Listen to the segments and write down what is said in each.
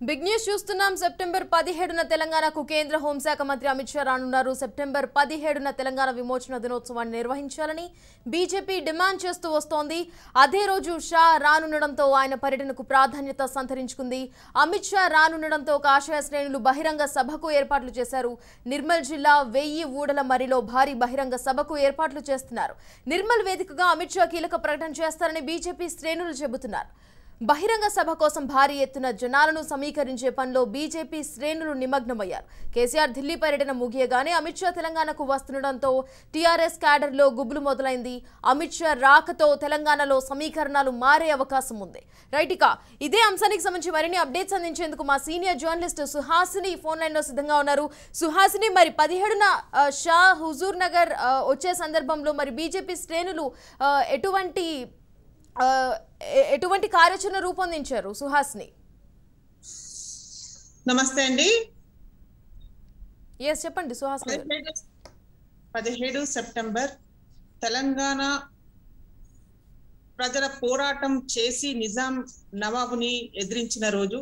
Big news చూస్తున్నాం September పదిహేడున తెలంగాణకు కేంద్ర హోంశాఖ మంత్రి అమిత్ షా రానున్నారు సెప్టెంబర్ పదిహేడున తెలంగాణ విమోచన దినోత్సవాన్ని నిర్వహించాలని బీజేపీ డిమాండ్ చేస్తూ వస్తోంది అదే రోజు షా రానుండడంతో ఆయన పర్యటనకు ప్రాధాన్యత సంతరించుకుంది అమిత్ షా రానుండడంతో కాషాయ శ్రేణులు బహిరంగ సభకు ఏర్పాట్లు చేశారు నిర్మల్ జిల్లా వెయ్యి ఊడల మరిలో భారీ బహిరంగ సభకు ఏర్పాట్లు చేస్తున్నారు నిర్మల్ వేదికగా అమిత్ షా కీలక ప్రకటన చేస్తారని బీజేపీ శ్రేణులు చెబుతున్నారు బహిరంగ సభ కోసం భారీ ఎత్తున జనాలను సమీకరించే పనిలో బీజేపీ శ్రేణులు నిమగ్నమయ్యారు కేసీఆర్ ఢిల్లీ పర్యటన ముగియగానే అమిత్ షా తెలంగాణకు వస్తుండటంతో టీఆర్ఎస్ క్యాడర్లో గుబులు మొదలైంది అమిత్ షా రాకతో తెలంగాణలో సమీకరణాలు మారే అవకాశం ఉంది రైట్ ఇక ఇదే అంశానికి సంబంధించి మరిన్ని అప్డేట్స్ అందించేందుకు మా senior journalist Suhasini phone line లో సిద్ధంగా ఉన్నారు సుహాసిని మరి పదిహేడున ఆ, షా హుజూర్ నగర్ ఆ, వచ్చే సందర్భంలో మరి బీజేపీ శ్రేణులు ఆ, ఎటువంటి ఆ, ఎ- ఎటువంటి కార్యాచరణ రూపొందించారు సుహాస్ని నమస్తే అండి ఎస్ చెప్పండి సుహాస్ని గారు. పదిహేడు పదిహేడు సెప్టెంబర్ తెలంగాణ ప్రజల పోరాటం చేసి నిజాం నవాబుని ఎదిరించిన రోజు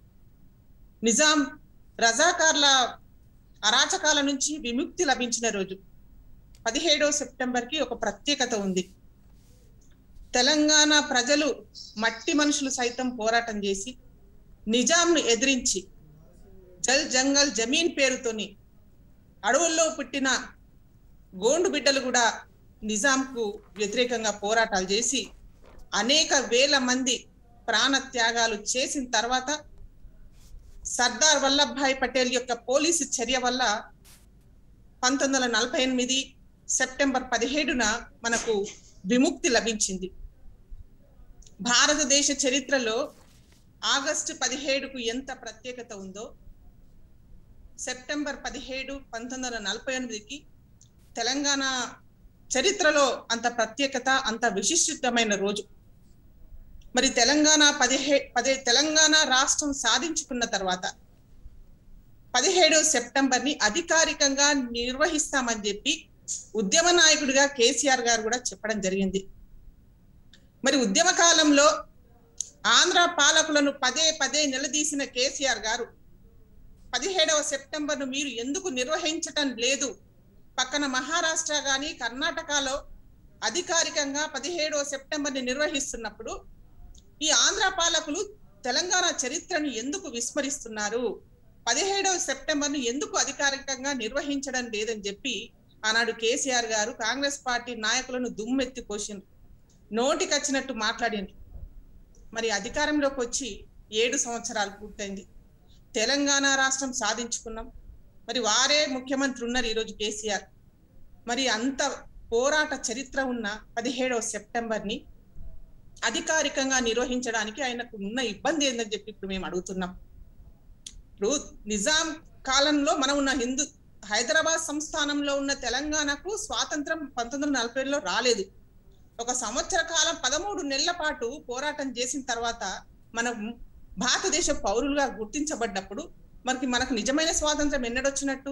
నిజాం రజాకార్ల అరాచకాల నుంచి విముక్తి లభించిన రోజు పదిహేడో సెప్టెంబర్ కి ఒక ప్రత్యేకత ఉంది తెలంగాణ ప్రజలు మట్టి మనుషులు సైతం పోరాటం చేసి నిజాంను ఎదిరించి జల్ జంగల్ జమీన్ పేరుతోని అడవుల్లో పుట్టిన గోండు బిడ్డలు కూడా నిజాంకు వ్యతిరేకంగా పోరాటాలు చేసి అనేక వేల మంది ప్రాణ త్యాగాలు చేసిన తర్వాత సర్దార్ వల్లభాయ్ పటేల్ యొక్క పోలీసు చర్య వల్ల పంతొమ్మిది వందల నలభై ఎనిమిది సెప్టెంబర్ పదిహేడున మనకు విముక్తి లభించింది భారతదేశ చరిత్రలో ఆగస్టు పదిహేడుకు ఎంత ప్రత్యేకత ఉందో సెప్టెంబర్ పదిహేడు పంతొమ్మిది వందల నలభై ఎనిమిదికి తెలంగాణ చరిత్రలో అంత ప్రత్యేకత అంత విశిష్టమైన రోజు మరి తెలంగాణ పదిహే పదే తెలంగాణ రాష్ట్రం సాధించుకున్న తర్వాత పదిహేడు సెప్టెంబర్ ని అధికారికంగా నిర్వహిస్తామని చెప్పి ఉద్యమ నాయకుడిగా కేసీఆర్ గారు కూడా చెప్పడం జరిగింది మరి ఉద్యమ కాలంలో ఆంధ్ర పాలకులను పదే పదే నిలదీసిన కేసీఆర్ గారు పదిహేడవ సెప్టెంబర్ను మీరు ఎందుకు నిర్వహించటం లేదు పక్కన మహారాష్ట్ర గాని కర్ణాటకలో అధికారికంగా పదిహేడవ సెప్టెంబర్ని నిర్వహిస్తున్నప్పుడు ఈ ఆంధ్ర పాలకులు తెలంగాణ చరిత్రను ఎందుకు విస్మరిస్తున్నారు పదిహేడవ సెప్టెంబర్ను ఎందుకు అధికారికంగా నిర్వహించడం లేదని చెప్పి ఆనాడు కేసీఆర్ గారు కాంగ్రెస్ పార్టీ నాయకులను దుమ్మెత్తి పోసిండ్రు నోటికొచ్చినట్టు మాట్లాడిండ్రు మరి అధికారంలోకి వచ్చి ఏడు సంవత్సరాలు పూర్తయింది తెలంగాణ రాష్ట్రం సాధించుకున్నాం మరి వారే ముఖ్యమంత్రి ఉన్నారు ఈరోజు కేసీఆర్ మరి అంత పోరాట చరిత్ర ఉన్న పదిహేడవ సెప్టెంబర్ని అధికారికంగా నిర్వహించడానికి ఆయనకు ఉన్న ఇబ్బంది ఏందని చెప్పి ఇప్పుడు మేము అడుగుతున్నాం ఇప్పుడు నిజాం కాలంలో మనం ఉన్న హిందూ హైదరాబాద్ సంస్థానంలో ఉన్న తెలంగాణకు స్వాతంత్రం పంతొమ్మిది వందల నలభైలో రాలేదు ఒక సంవత్సర కాలం పదమూడు నెలల పాటు పోరాటం చేసిన తర్వాత మనం భారతదేశ పౌరులుగా గుర్తించబడ్డప్పుడు మనకి మనకు నిజమైన స్వాతంత్రం ఎన్నడొచ్చినట్టు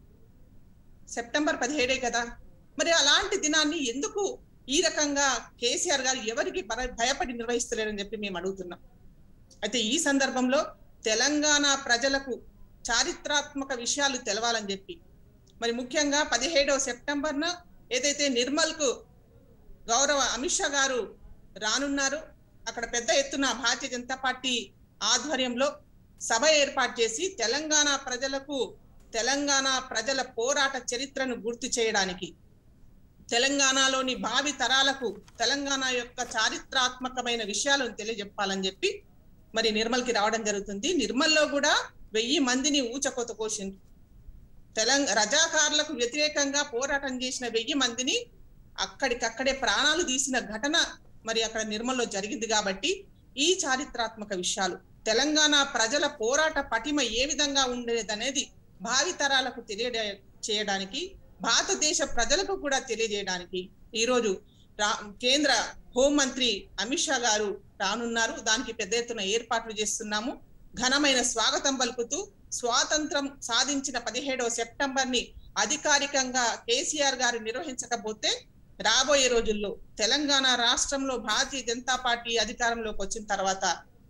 సెప్టెంబర్ పదిహేడే కదా మరి అలాంటి దినాన్ని ఎందుకు ఈ రకంగా కేసీఆర్ గారు ఎవరికి భర- భయపడి నిర్వహిస్తలేరని చెప్పి మేము అడుగుతున్నాం అయితే ఈ సందర్భంలో తెలంగాణ ప్రజలకు చారిత్రాత్మక విషయాలు తెలవాలని చెప్పి మరి ముఖ్యంగా పదిహేడవ సెప్టెంబర్న ఏదైతే నిర్మల్కు గౌరవ అమిత్ షా గారు రానున్నారు అక్కడ పెద్ద ఎత్తున భారతీయ జనతా పార్టీ ఆధ్వర్యంలో సభ ఏర్పాటు చేసి తెలంగాణ ప్రజలకు తెలంగాణ ప్రజల పోరాట చరిత్రను గుర్తు చేయడానికి తెలంగాణలోని భావి తరాలకు తెలంగాణ యొక్క చారిత్రాత్మకమైన విషయాలను తెలియజెప్పాలని చెప్పి మరి నిర్మల్కి రావడం జరుగుతుంది నిర్మల్లో కూడా వెయ్యి మందిని ఊచకోత కోసిండ్రు తెలంగాణ రజాకారులకు వ్యతిరేకంగా పోరాటం చేసిన వెయ్యి మందిని అక్కడికక్కడే ప్రాణాలు తీసిన ఘటన మరి అక్కడ నిర్మల్లో జరిగింది కాబట్టి ఈ చారిత్రాత్మక విషయాలు తెలంగాణ ప్రజల పోరాట పటిమ ఏ విధంగా ఉండేదనేది భావి తరాలకు తెలియ చేయడానికి భారతదేశ ప్రజలకు కూడా తెలియజేయడానికి ఈరోజు రా కేంద్ర హోంమంత్రి అమిత్ షా గారు రానున్నారు దానికి పెద్ద ఎత్తున ఏర్పాట్లు చేస్తున్నాము ఘనమైన స్వాగతం పలుకుతూ స్వాతంత్రం సాధించిన పదిహేడవ సెప్టెంబర్ ని అధికారికంగా కేసీఆర్ గారు నిర్వహించకపోతే రాబోయే రోజుల్లో తెలంగాణ రాష్ట్రంలో భారతీయ జనతా పార్టీ అధికారంలోకి వచ్చిన తర్వాత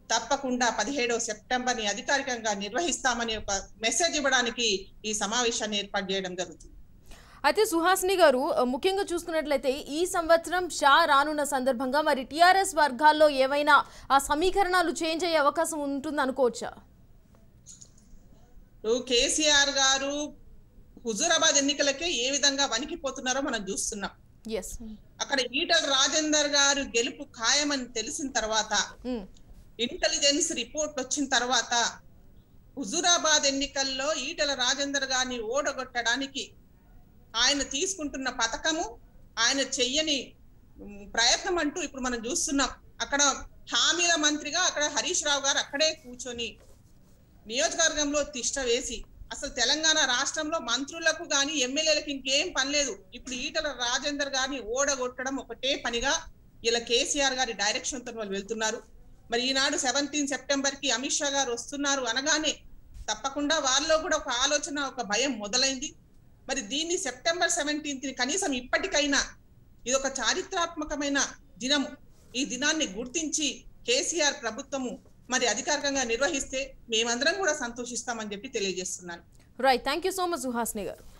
తప్పకుండా పదిహేడవ సెప్టెంబర్ ని అధికారికంగా నిర్వహిస్తామని ఒక మెసేజ్ ఇవ్వడానికి ఈ సమావేశాన్ని ఏర్పాటు చేయడం జరుగుతుంది అయితే సుహాసిని గారు ఆ, ముఖ్యంగా చూసుకున్నట్లయితే ఈ సంవత్సరం షా రానున్న సందర్భంగా మరి టీఆర్ఎస్ వర్గాల్లో ఏవైనా ఆ సమీకరణాలు చేంజ్ అయ్యే అవకాశం ఉంటుంది అనుకోవచ్చా ఇప్పుడు కేసీఆర్ గారు హుజూరాబాద్ ఎన్నికలకే ఏ విధంగా వణికిపోతున్నారో మనం చూస్తున్నాం ఎస్ అక్కడ ఈటల రాజేందర్ గారు గెలుపు ఖాయమని తెలిసిన తర్వాత ఇంటెలిజెన్స్ రిపోర్ట్ వచ్చిన తర్వాత హుజూరాబాద్ ఎన్నికల్లో ఈటల రాజేందర్ గారిని ఓడగొట్టడానికి ఆయన తీసుకుంటున్న పథకము ఆయన చెయ్యని ఉమ్, ప్రయత్నం అంటూ ఇప్పుడు మనం చూస్తున్నాం అక్కడ హామీల మంత్రిగా అక్కడ హరీష్ రావు గారు అక్కడే కూర్చొని నియోజకవర్గంలో తిష్ట వేసి అసలు తెలంగాణ రాష్ట్రంలో మంత్రులకు గాని ఎమ్మెల్యేలకు ఇంకేం పని లేదు ఇప్పుడు ఈటల రాజేందర్ గారిని ఓడగొట్టడం ఒకటే పనిగా ఇలా కేసీఆర్ గారి డైరెక్షన్ తో వాళ్ళు వెళ్తున్నారు మరి ఈనాడు సెవెంటీన్ సెప్టెంబర్ కి అమిత్ షా గారు వస్తున్నారు అనగానే తప్పకుండా వాళ్ళలో కూడా ఒక ఆలోచన ఒక భయం మొదలైంది మరి దీన్ని సెప్టెంబర్ సెవెంటీన్త్ ని కనీసం ఇప్పటికైనా ఇది ఒక చారిత్రాత్మకమైన దినము ఈ దినాన్ని గుర్తించి కేసీఆర్ ప్రభుత్వము మరి అధికారికంగా నిర్వహిస్తే మేమందరం కూడా సంతోషిస్తామని చెప్పి తెలియజేస్తున్నాను right thank you so much Suhasini గారు